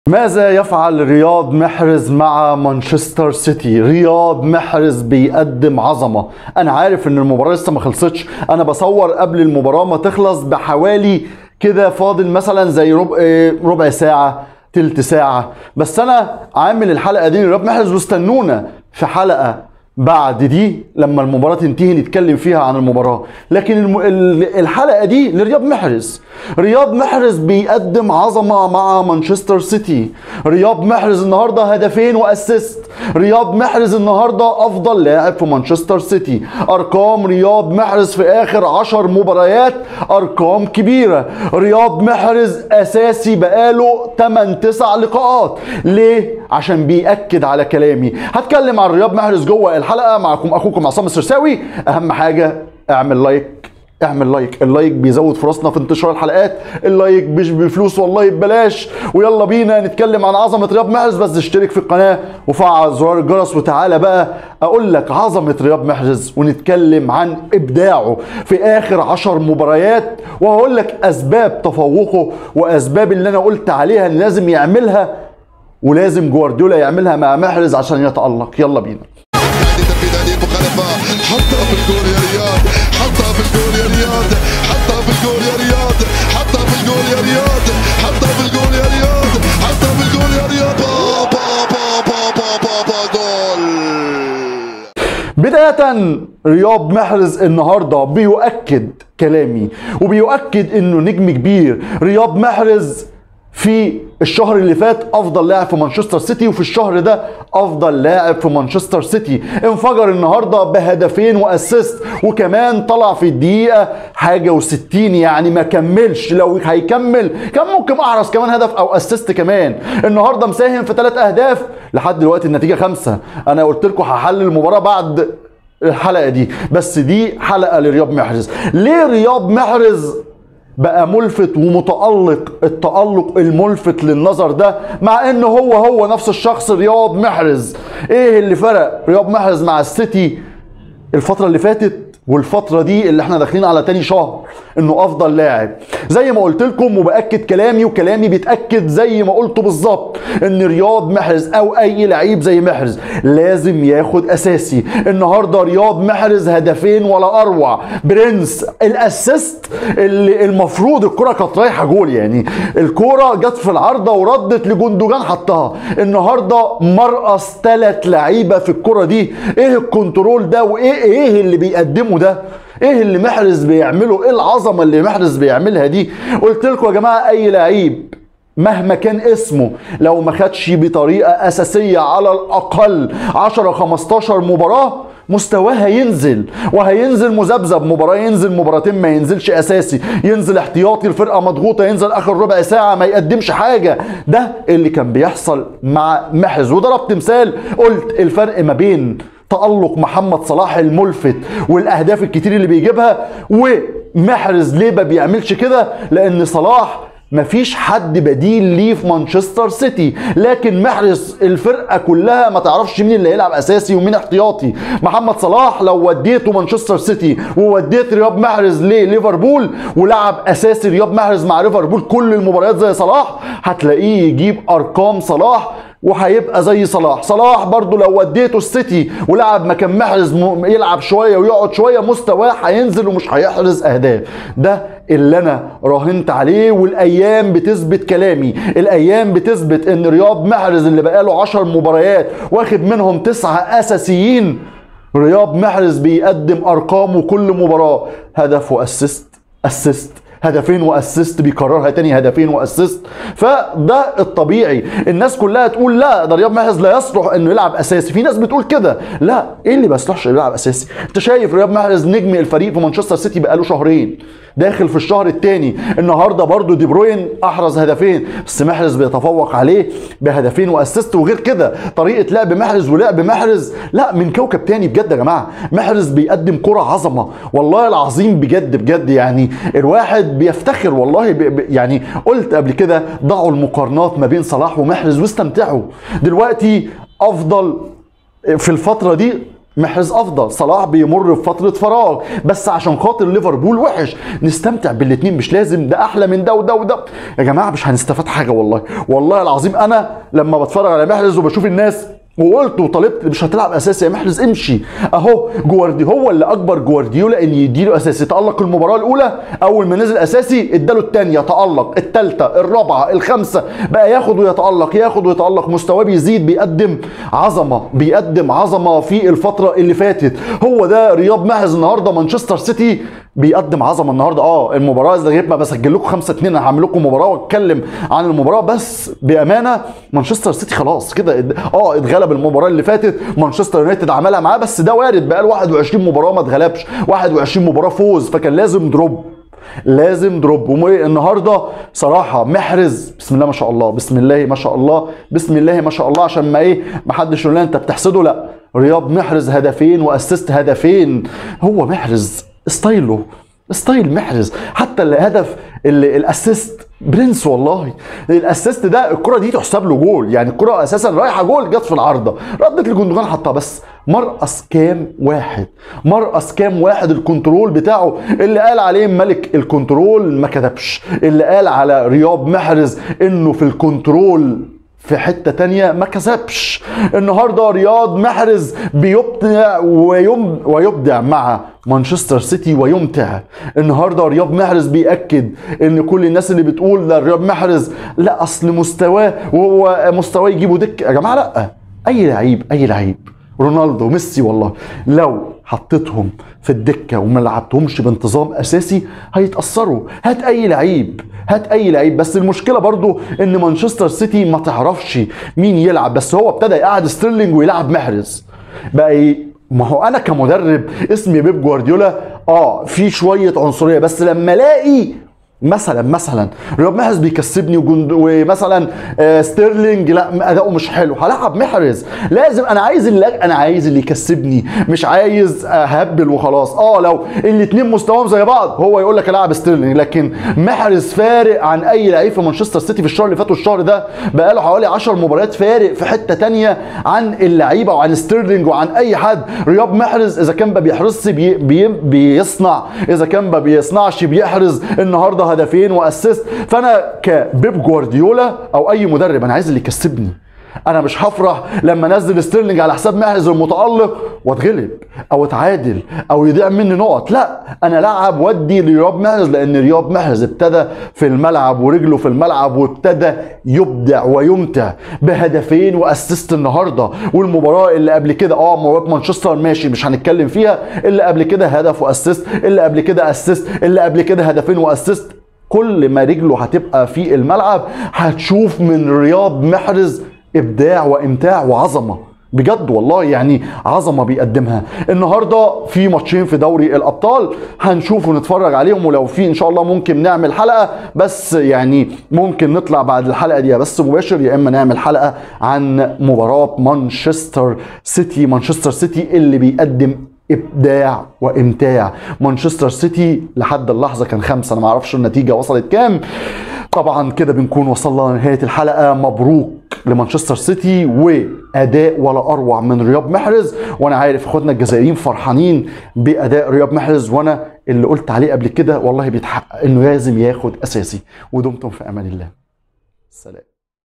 ماذا يفعل رياض محرز مع مانشستر سيتي رياض محرز بيقدم عظمة انا عارف ان المباراة لسه ما خلصتش انا بصور قبل المباراة ما تخلص بحوالي كده فاضل مثلا زي ربع ربع ساعة تلت ساعة بس انا عامل الحلقة دي لرياض محرز واستنونا في حلقة بعد دي لما المباراة تنتهي نتكلم فيها عن المباراة لكن الم... ال- الحلقة دي لرياض محرز رياض محرز بيقدم عظمة مع مانشستر سيتي رياض محرز النهاردة هدفين واسيست رياض محرز النهاردة افضل لاعب في مانشستر سيتي ارقام رياض محرز في اخر عشر مباريات ارقام كبيرة رياض محرز اساسي بقاله 8 9 لقاءات ليه عشان بيأكد على كلامي هتكلم عن رياض محرز جوه الحلقة معكم اخوكم عصام السرساوي اهم حاجة اعمل لايك اعمل لايك اللايك بيزود فرصنا في انتشار الحلقات اللايك مش بفلوس والله ببلاش ويلا بينا نتكلم عن عظمة رياض محرز بس اشترك في القناة وفعل زرار الجرس وتعالى بقى اقول لك عظمة رياض محرز ونتكلم عن ابداعه في اخر عشر مباريات وهقول لك اسباب تفوقه واسباب اللي انا قلت عليها ان لازم يعملها ولازم جوارديولا يعملها مع محرز عشان يتألق يلا بينا نادي تنفيذ هذه المخالفة حطها في الجول يا رياض حطها في الجول يا رياض حطها في الجول يا رياض حطها في الجول يا رياض حطها في الجول يا رياض حطها في الجول يا رياض با با با با با با با جول بداية رياض محرز النهاردة بيؤكد كلامي وبيؤكد انه نجم كبير رياض محرز في الشهر اللي فات افضل لاعب في مانشستر سيتي وفي الشهر ده افضل لاعب في مانشستر سيتي انفجر النهارده بهدفين واسيست وكمان طلع في الدقيقه حاجه و60 يعني ما كملش لو هيكمل كان ممكن احرز كمان هدف او اسيست كمان النهارده مساهم في ثلاث اهداف لحد دلوقتي النتيجه خمسه انا قلت لكم هحلل المباراه بعد الحلقه دي بس دي حلقه لرياض محرز ليه رياض محرز بقى ملفت ومتألق التألق الملفت للنظر ده مع ان هو هو نفس الشخص رياض محرز ايه اللي فرق رياض محرز مع السيتي الفترة اللي فاتت والفترة دي اللي احنا داخلين على تاني شهر انه افضل لاعب زي ما قلت لكم وباكد كلامي وكلامي بيتاكد زي ما قلته بالظبط ان رياض محرز او اي لعيب زي محرز لازم ياخد اساسي النهارده رياض محرز هدفين ولا اروع برنس الاسيست اللي المفروض الكره كانت رايحه جول يعني الكره جت في العارضه وردت لجندوجان حطها النهارده مرقص ثلاث لعيبه في الكره دي ايه الكنترول ده وايه ايه اللي بيقدمه ده ايه اللي محرز بيعمله ايه العظمه اللي محرز بيعملها دي قلت لكم يا جماعه اي لعيب مهما كان اسمه لو ما خدش بطريقه اساسيه على الاقل 10 15 مباراه مستواه هينزل وهينزل مذبذب مباراه ينزل مباراتين ما ينزلش اساسي ينزل احتياطي الفرقه مضغوطه ينزل اخر ربع ساعه ما يقدمش حاجه ده اللي كان بيحصل مع محرز وضربت مثال قلت الفرق ما بين تألق محمد صلاح الملفت والأهداف الكتير اللي بيجيبها ومحرز ليه ما بيعملش كده لأن صلاح مفيش حد بديل ليه في مانشستر سيتي لكن محرز الفرقه كلها ما تعرفش مين اللي هيلعب اساسي ومين احتياطي محمد صلاح لو وديته مانشستر سيتي ووديت رياض محرز لليفربول ولعب اساسي رياض محرز مع ليفربول كل المباريات زي صلاح هتلاقيه يجيب ارقام صلاح وهيبقى زي صلاح صلاح برضو لو وديته السيتي ولعب مكان محرز م- يلعب شويه ويقعد شويه مستواه هينزل ومش هيحرز اهداف ده اللي انا راهنت عليه والايام بتثبت كلامي الايام بتثبت ان رياض محرز اللي بقاله 10 مباريات واخد منهم تسعة اساسيين رياض محرز بيقدم ارقامه كل مباراه هدف واسيست اسيست هدفين واسيست بيكررها تاني هدفين واسيست فده الطبيعي الناس كلها تقول لا ده رياض محرز لا يصلح انه يلعب اساسي في ناس بتقول كده لا ايه اللي ما يصلحش يلعب اساسي انت شايف رياض محرز نجم الفريق في مانشستر سيتي بقاله شهرين داخل في الشهر الثاني النهارده برضو دي بروين احرز هدفين بس محرز بيتفوق عليه بهدفين واسيست وغير كده طريقه لعب محرز ولعب محرز لا من كوكب تاني بجد يا جماعه محرز بيقدم كره عظمه والله العظيم بجد بجد يعني الواحد بيفتخر والله ب... ب... يعني قلت قبل كده ضعوا المقارنات ما بين صلاح ومحرز واستمتعوا دلوقتي افضل في الفتره دي محرز افضل صلاح بيمر بفتره فراغ بس عشان خاطر ليفربول وحش نستمتع بالاثنين مش لازم ده احلى من ده وده وده يا جماعه مش هنستفاد حاجه والله والله العظيم انا لما بتفرج على محرز وبشوف الناس وقلت وطلبت مش هتلعب اساسي يا محرز امشي اهو جواردي هو اللي اكبر جوارديولا ان يديله اساسي تالق المباراه الاولى اول ما نزل اساسي اداله الثانيه تالق الثالثه الرابعه الخامسه بقى ياخد ويتالق ياخد ويتالق مستواه بيزيد بيقدم عظمه بيقدم عظمه في الفتره اللي فاتت هو ده رياض محرز النهارده مانشستر سيتي بيقدم عظمه النهارده اه المباراه اذا غير ما بسجل لكم 5 2 انا هعمل لكم مباراه واتكلم عن المباراه بس بامانه مانشستر سيتي خلاص كده اد- اه اتغلب المباراه اللي فاتت مانشستر يونايتد عملها معاه بس ده وارد بقى 21 مباراه ما اتغلبش 21 مباراه فوز فكان لازم دروب لازم دروب والنهارده صراحه محرز بسم الله ما شاء الله بسم الله ما شاء الله بسم الله ما شاء الله عشان ما ايه ما حدش يقول لنا انت بتحسده لا رياض محرز هدفين واسيست هدفين هو محرز ستايله ستايل محرز حتى الهدف اللي الاسيست برنس والله الاسيست ده الكره دي تحسب له جول يعني الكره اساسا رايحه جول جت في العارضه ردت لجندوجان حطها بس مرقص كام واحد مرقص كام واحد الكنترول بتاعه اللي قال عليه ملك الكنترول ما كذبش اللي قال على رياض محرز انه في الكنترول في حتة تانية ما كسبش النهاردة رياض محرز بيبدع ويم ويبدع مع مانشستر سيتي ويمتع النهاردة رياض محرز بيأكد ان كل الناس اللي بتقول ده رياض محرز لا اصل مستواه وهو مستواه يجيبه دك يا جماعة لا اي لعيب اي لعيب رونالدو ميسي والله لو حطيتهم في الدكه وما لعبتهمش بانتظام اساسي هيتاثروا هات اي لعيب هات اي لعيب بس المشكله برضو ان مانشستر سيتي ما تعرفش مين يلعب بس هو ابتدى يقعد ستيرلينج ويلعب محرز بقى ايه ما هو انا كمدرب اسمي بيب جوارديولا اه في شويه عنصريه بس لما الاقي مثلا مثلا رياض محرز بيكسبني وجند ومثلا آه، ستيرلينج لا اداؤه مش حلو هلعب محرز لازم انا عايز اللي انا عايز اللي يكسبني مش عايز اهبل وخلاص اه لو الاثنين مستواهم زي بعض هو يقول لك العب ستيرلينج لكن محرز فارق عن اي لعيب في مانشستر سيتي في الشهر اللي فات والشهر ده بقاله حوالي 10 مباريات فارق في حته تانية عن اللعيبه وعن ستيرلينج وعن اي حد رياض محرز اذا كان ما بيحرزش بي بي بيصنع اذا كان ما بيصنعش بيحرز النهارده هدفين واسيست فانا كبيب جوارديولا او اي مدرب انا عايز اللي يكسبني انا مش هفرح لما انزل ستيرلينج على حساب محرز المتالق واتغلب او اتعادل او يضيع مني نقط لا انا لعب ودي لرياض محرز لان رياض محرز ابتدى في الملعب ورجله في الملعب وابتدى يبدع ويمتع بهدفين واسيست النهارده والمباراه اللي قبل كده اه مباراه مانشستر ماشي مش هنتكلم فيها اللي قبل كده هدف واسيست اللي قبل كده اسيست اللي قبل كده هدفين واسيست كل ما رجله هتبقى في الملعب هتشوف من رياض محرز ابداع وامتاع وعظمه بجد والله يعني عظمه بيقدمها النهارده في ماتشين في دوري الابطال هنشوف ونتفرج عليهم ولو في ان شاء الله ممكن نعمل حلقه بس يعني ممكن نطلع بعد الحلقه دي يا بس مباشر يا اما نعمل حلقه عن مباراه مانشستر سيتي مانشستر سيتي اللي بيقدم ابداع وامتاع مانشستر سيتي لحد اللحظه كان خمسه انا ما اعرفش النتيجه وصلت كام طبعا كده بنكون وصلنا لنهايه الحلقه مبروك لمانشستر سيتي واداء ولا اروع من رياض محرز وانا عارف اخواتنا الجزائريين فرحانين باداء رياض محرز وانا اللي قلت عليه قبل كده والله بيتحقق انه لازم ياخد اساسي ودمتم في امان الله سلام